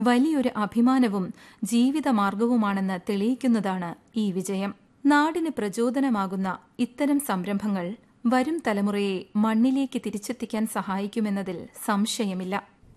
വലിയൊരു അഭിമാനവും ജീവിതമാർഗവുമാണെന്ന് തെളിയിക്കുന്നതാണ് ഈ വിജയം നാടിന് പ്രചോദനമാകുന്ന ഇത്തരം സംരംഭങ്ങൾ വരും തലമുറയെ മണ്ണിലേക്ക് തിരിച്ചെത്തിക്കാൻ സഹായിക്കുമെന്നതിൽ സംശയമില്ല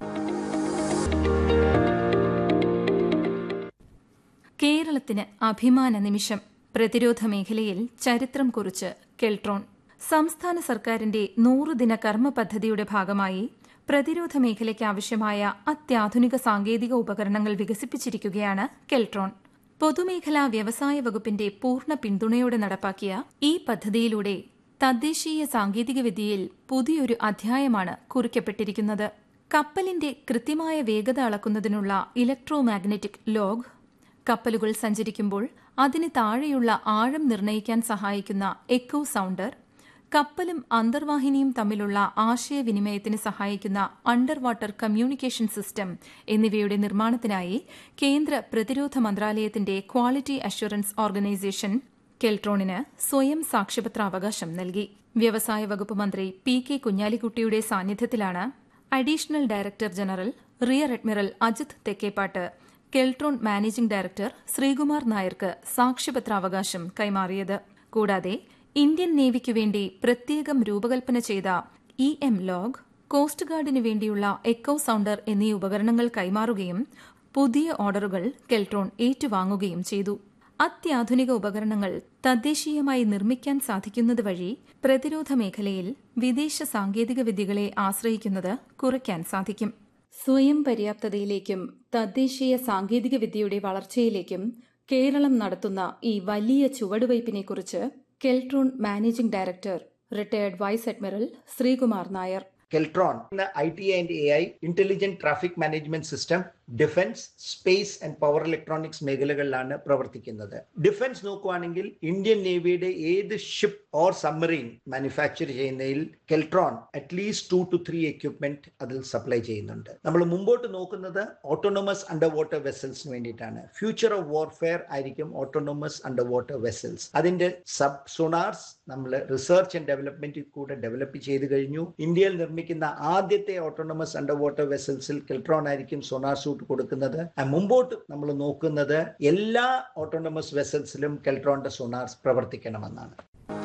കേരളത്തിന് അഭിമാന നിമിഷം പ്രതിരോധ മേഖലയിൽ ചരിത്രം കുറിച്ച് കെൽട്രോൺ സംസ്ഥാന സർക്കാരിന്റെ നൂറുദിന കർമ്മ പദ്ധതിയുടെ ഭാഗമായി പ്രതിരോധ മേഖലയ്ക്ക് ആവശ്യമായ അത്യാധുനിക സാങ്കേതിക ഉപകരണങ്ങൾ വികസിപ്പിച്ചിരിക്കുകയാണ് കെൽട്രോൺ പൊതുമേഖലാ വ്യവസായ വകുപ്പിന്റെ പൂർണ്ണ പിന്തുണയോടെ നടപ്പാക്കിയ ഈ പദ്ധതിയിലൂടെ തദ്ദേശീയ സാങ്കേതികവിദ്യയിൽ പുതിയൊരു അധ്യായമാണ് കുറിക്കപ്പെട്ടിരിക്കുന്നത് കപ്പലിന്റെ കൃത്യമായ വേഗത അളക്കുന്നതിനുള്ള ഇലക്ട്രോ മാഗ്നറ്റിക് ലോഗ് കപ്പലുകൾ സഞ്ചരിക്കുമ്പോൾ അതിന് താഴെയുള്ള ആഴം നിർണ്ണയിക്കാൻ സഹായിക്കുന്ന എക്കോ സൌണ്ടർ കപ്പലും അന്തർവാഹിനിയും തമ്മിലുള്ള ആശയവിനിമയത്തിന് സഹായിക്കുന്ന അണ്ടർ വാട്ടർ കമ്മ്യൂണിക്കേഷൻ സിസ്റ്റം എന്നിവയുടെ നിർമ്മാണത്തിനായി കേന്ദ്ര പ്രതിരോധ മന്ത്രാലയത്തിന്റെ ക്വാളിറ്റി അഷ്വറൻസ് ഓർഗനൈസേഷൻ കെൽട്രോണിന് സ്വയം സാക്ഷ്യപത്രാവകാശം നൽകി വ്യവസായ വകുപ്പ് മന്ത്രി പി കെ കുഞ്ഞാലിക്കുട്ടിയുടെ സാന്നിധ്യത്തിലാണ് additional director general rear admiral Ajith Thekkepattu Keltron managing director Sreekumar നായർക്ക് സാക്ഷ്യപത്രാവകാശം കൈമാറിയത് കൂടാതെ ഇന്ത്യൻ നേവിക്കു വേണ്ടി പ്രത്യേകം രൂപകൽപ്പന ചെയ്ത ഇ എം ലോഗ് കോസ്റ്റ് ഗാർഡിനു വേണ്ടിയുള്ള എക്കോ സൌണ്ടർ എന്നീ ഉപകരണങ്ങൾ കൈമാറുകയും പുതിയ ഓർഡറുകൾ കെൽട്രോൺ ഏറ്റുവാങ്ങുകയും ചെയ്തു അത്യാധുനിക ഉപകരണങ്ങൾ തദ്ദേശീയമായി നിർമ്മിക്കാൻ സാധിക്കുന്നത് വഴി പ്രതിരോധ മേഖലയിൽ വിദേശ സാങ്കേതിക വിദ്യകളെ ആശ്രയിക്കുന്നത് കുറയ്ക്കാൻ സാധിക്കും സ്വയം പര്യാപ്തതയിലേക്കും തദ്ദേശീയ സാങ്കേതിക വിദ്യയുടെ വളർച്ചയിലേക്കും കേരളം നടത്തുന്ന ഈ വലിയ ചുവടുവയ്പിനെക്കുറിച്ച് Keltron managing director retired vice admiral Sreekumar Nair Keltron, the IT and AI, Intelligent Traffic Management System, defence space and power electronics മേഖലകളിലാണ് പ്രവർത്തിക്കുന്നത് ഡിഫൻസ് നോക്കുവാണെങ്കിൽ ഇന്ത്യൻ നേവിയുടെ ഏത് ഷിപ്പ് ഓർ സബ്മറീൻ മാനുഫാക്ചർ ചെയ്യുന്നതിൽ Keltron at least two two three equipment അതിൽ സപ്ലൈ ചെയ്യുന്നുണ്ട് നമ്മൾ മുമ്പോട്ട് നോക്കുന്നത് ഓട്ടോണോമസ് അണ്ടർ വാട്ടർ വെസൽസിന് വേണ്ടിയിട്ടാണ് ഫ്യൂച്ചർ ഓഫ് വാർഫെയർ ആയിരിക്കും ഓട്ടോണോമസ് അണ്ടർ വാട്ടർ വെസൽസ് അതിന്റെ സബ് സോണാർസ് നമ്മൾ റിസർച്ച് ആൻഡ് ഡെവലപ്മെന്റ് കൂടെ ഡെവലപ്പ് ചെയ്ത് കഴിഞ്ഞു ഇന്ത്യയിൽ നിർമ്മിക്കുന്ന ആദ്യത്തെ ഓട്ടോണോമസ് അണ്ടർ വാട്ടർ വെസൽസിൽ കെൽട്രോൺ ആയിരിക്കും സോണാർ സൂട്ട് കൊടുക്കുന്നത് മുമ്പോട്ട് നമ്മൾ നോക്കുന്നത് എല്ലാ ഓട്ടോണമസ് വെസൽസിലും കെൽട്രോണിന്റെ സോണാർസ് പ്രവർത്തിക്കണമെന്നാണ്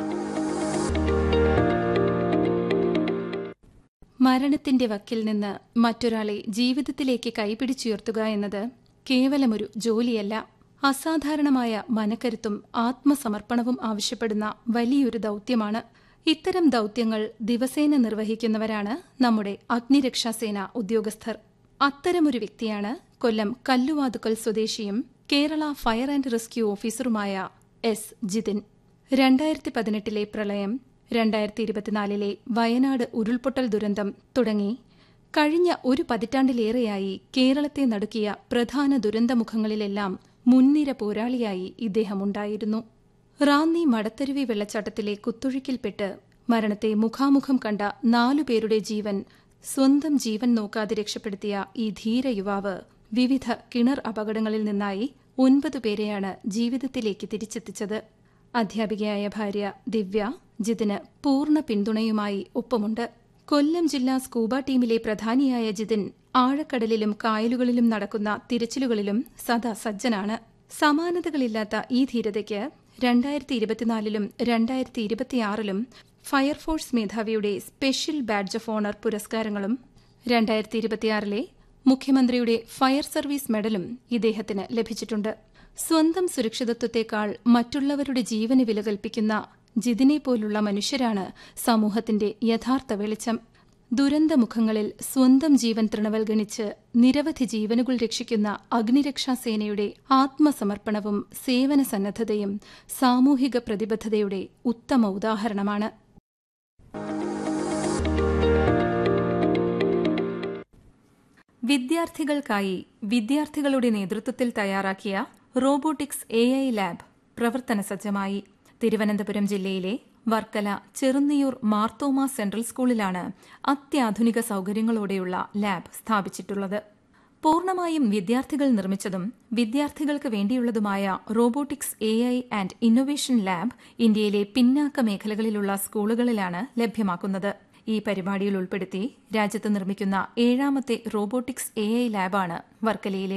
മരണത്തിന്റെ വക്കിൽ നിന്ന് മറ്റൊരാളെ ജീവിതത്തിലേക്ക് കൈപിടിച്ചുയർത്തുക എന്നത് കേവലമൊരു ജോലിയല്ല അസാധാരണമായ മനക്കരുത്തും ആത്മസമർപ്പണവും ആവശ്യപ്പെടുന്ന വലിയൊരു ദൌത്യമാണ് ഇത്തരം ദൌത്യങ്ങൾ ദിവസേന നിർവഹിക്കുന്നവരാണ് നമ്മുടെ അഗ്നിരക്ഷാസേന ഉദ്യോഗസ്ഥർ അത്തരമൊരു വ്യക്തിയാണ് കൊല്ലം കല്ലുവാതുക്കൽ സ്വദേശിയും കേരള ഫയർ ആൻഡ് റെസ്ക്യൂ ഓഫീസറുമായ എസ് ജിതിൻ രണ്ടായിരത്തി പതിനെട്ടിലെ പ്രളയം രണ്ടായിരത്തി ഇരുപത്തിനാലിലെ വയനാട് ഉരുൾപൊട്ടൽ ദുരന്തം തുടങ്ങി കഴിഞ്ഞ ഒരു പതിറ്റാണ്ടിലേറെയായി കേരളത്തെ നടുക്കിയ പ്രധാന ദുരന്തമുഖങ്ങളിലെല്ലാം മുൻനിര പോരാളിയായി ഇദ്ദേഹമുണ്ടായിരുന്നു റാന്നി മടത്തരുവി വെള്ളച്ചാട്ടത്തിലെ കുത്തൊഴുക്കിൽപ്പെട്ട് മരണത്തെ മുഖാമുഖം കണ്ട നാലുപേരുടെ ജീവൻ സ്വന്തം ജീവൻ നോക്കാതെ രക്ഷപ്പെടുത്തിയ ഈ ധീര യുവാവ് വിവിധ കിണർ അപകടങ്ങളിൽ നിന്നായി ഒൻപത് പേരെയാണ് ജീവിതത്തിലേക്ക് തിരിച്ചെത്തിച്ചത് അധ്യാപികയായ ഭാര്യ ദിവ്യ ജിതിന് പൂർണ്ണ പിന്തുണയുമായി ഒപ്പമുണ്ട് കൊല്ലം ജില്ലാ സ്കൂബ ടീമിലെ പ്രധാനിയായ ജിതിൻ ആഴക്കടലിലും കായലുകളിലും നടക്കുന്ന തിരച്ചിലുകളിലും സദാ സജ്ജനാണ് സമാനതകളില്ലാത്ത ഈ ധീരതയ്ക്ക് രണ്ടായിരത്തി ഇരുപത്തിനാലിലും രണ്ടായിരത്തി ഇരുപത്തിയാറിലും ഫയർഫോഴ്സ് മേധാവിയുടെ സ്പെഷ്യൽ ബാഡ്ജ് ഓഫ് ഓണർ പുരസ്കാരങ്ങളും രണ്ടായിരത്തി ഇരുപത്തിയാറിലെ മുഖ്യമന്ത്രിയുടെ ഫയർ സർവീസ് മെഡലും ഇദ്ദേഹത്തിന് ലഭിച്ചിട്ടുണ്ട് സ്വന്തം സുരക്ഷിതത്വത്തേക്കാൾ മറ്റുള്ളവരുടെ ജീവന് വില കൽപ്പിക്കുന്ന ജിതിനെ പോലുള്ള മനുഷ്യരാണ് സമൂഹത്തിന്റെ യഥാർത്ഥ വെളിച്ചം ദുരന്തമുഖങ്ങളിൽ സ്വന്തം ജീവൻ തൃണവൽഗണിച്ച് നിരവധി ജീവനുകൾ രക്ഷിക്കുന്ന അഗ്നിരക്ഷാസേനയുടെ ആത്മസമർപ്പണവും സേവന സന്നദ്ധതയും സാമൂഹിക പ്രതിബദ്ധതയുടെ ഉത്തമ ഉദാഹരണമാണ് വിദ്യാർത്ഥികൾക്കായി വിദ്യാർത്ഥികളുടെ നേതൃത്വത്തിൽ തയ്യാറാക്കിയ റോബോട്ടിക്സ് എ ഐ ലാബ് പ്രവർത്തന സജ്ജമായി തിരുവനന്തപുരം ജില്ലയിലെ വർക്കല ചെറുന്നിയൂർ മാർത്തോമ സെൻട്രൽ സ്കൂളിലാണ് അത്യാധുനിക സൌകര്യങ്ങളോടെയുള്ള ലാബ് സ്ഥാപിച്ചിട്ടുള്ളത് പൂർണ്ണമായും വിദ്യാർത്ഥികൾ നിർമ്മിച്ചതും വിദ്യാർത്ഥികൾക്ക് വേണ്ടിയുള്ളതുമായ robotics A I and innovation lab ഇന്ത്യയിലെ പിന്നാക്ക മേഖലകളിലുള്ള സ്കൂളുകളിലാണ് ലഭ്യമാക്കുന്നത് ഈ പരിപാടിയിൽ ഉൾപ്പെടുത്തി രാജ്യത്ത് നിർമ്മിക്കുന്ന ഏഴാമത്തെ റോബോട്ടിക്സ് എ ഐ ലാബാണ് വർക്കലയിലെ